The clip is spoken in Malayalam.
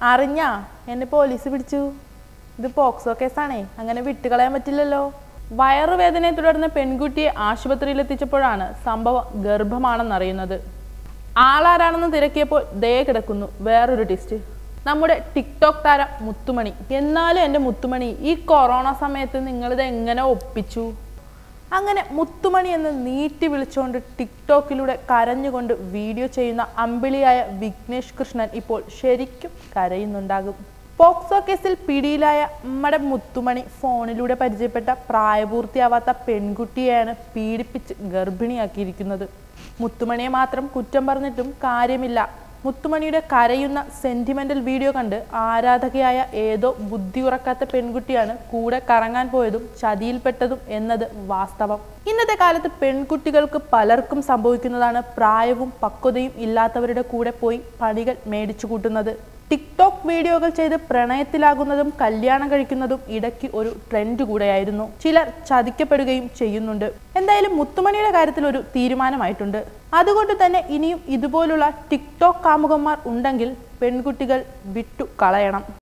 അറിഞ്ഞാ എന്നെ പോലീസ് പിടിച്ചു ഇത് പോക്സോ കേസാണേ അങ്ങനെ വിട്ടുകളയാൻ പറ്റില്ലല്ലോ വയറുവേദനയെ തുടർന്ന് പെൺകുട്ടിയെ ആശുപത്രിയിൽ എത്തിച്ചപ്പോഴാണ് സംഭവം ഗർഭമാണെന്നറിയുന്നത് ആളാരാണെന്ന് തിരക്കിയപ്പോൾ ദേ കിടക്കുന്നു വേറൊരു ടിസ്റ്റ് നമ്മുടെ ടിക്ടോക്ക് താരം മുത്തുമണി എന്നാലും എൻ്റെ മുത്തുമണി ഈ കൊറോണ സമയത്ത് നിങ്ങളിത് എങ്ങനെ ഒപ്പിച്ചു അങ്ങനെ മുത്തുമണി എന്ന് നീട്ടി വിളിച്ചുകൊണ്ട് ടിക്ടോക്കിലൂടെ കരഞ്ഞുകൊണ്ട് വീഡിയോ ചെയ്യുന്ന അമ്പിളിയായ വിഘ്നേഷ് കൃഷ്ണൻ ഇപ്പോൾ ശരിക്കും കരയുന്നുണ്ടാകും പോക്സോ കേസിൽ പിടിയിലായ നമ്മുടെ മുത്തുമണി ഫോണിലൂടെ പരിചയപ്പെട്ട പ്രായപൂർത്തിയാവാത്ത പെൺകുട്ടിയെയാണ് പീഡിപ്പിച്ച് ഗർഭിണിയാക്കിയിരിക്കുന്നത് മുത്തുമണിയെ മാത്രം കുറ്റം പറഞ്ഞിട്ടും കാര്യമില്ല മുത്തുമണിയുടെ കരയുന്ന സെന്റിമെന്റൽ വീഡിയോ കണ്ട് ആരാധകയായ ഏതോ ബുദ്ധി ഉറക്കാത്ത പെൺകുട്ടിയാണ് കൂടെ കറങ്ങാൻ പോയതും ചതിയിൽപ്പെട്ടതും എന്നത് വാസ്തവം ഇന്നത്തെ കാലത്ത് പെൺകുട്ടികൾക്ക് പലർക്കും സംഭവിക്കുന്നതാണ് പ്രായവും പക്വതയും ഇല്ലാത്തവരുടെ കൂടെ പോയി പണികൾ മേടിച്ചു കൂട്ടുന്നത് ടിക്ടോക്ക് വീഡിയോകൾ ചെയ്ത് പ്രണയത്തിലാകുന്നതും കല്യാണം കഴിക്കുന്നതും ഇടയ്ക്ക് ഒരു ട്രെൻഡ് കൂടെയായിരുന്നു ചിലർ ചതിക്കപ്പെടുകയും ചെയ്യുന്നുണ്ട് എന്തായാലും മുത്തുമണിയുടെ കാര്യത്തിൽ ഒരു തീരുമാനമായിട്ടുണ്ട് അതുകൊണ്ട് തന്നെ ഇനിയും ഇതുപോലുള്ള ടിക്ടോക്ക് കാമുകന്മാർ ഉണ്ടെങ്കിൽ പെൺകുട്ടികൾ വിട്ടു കളയണം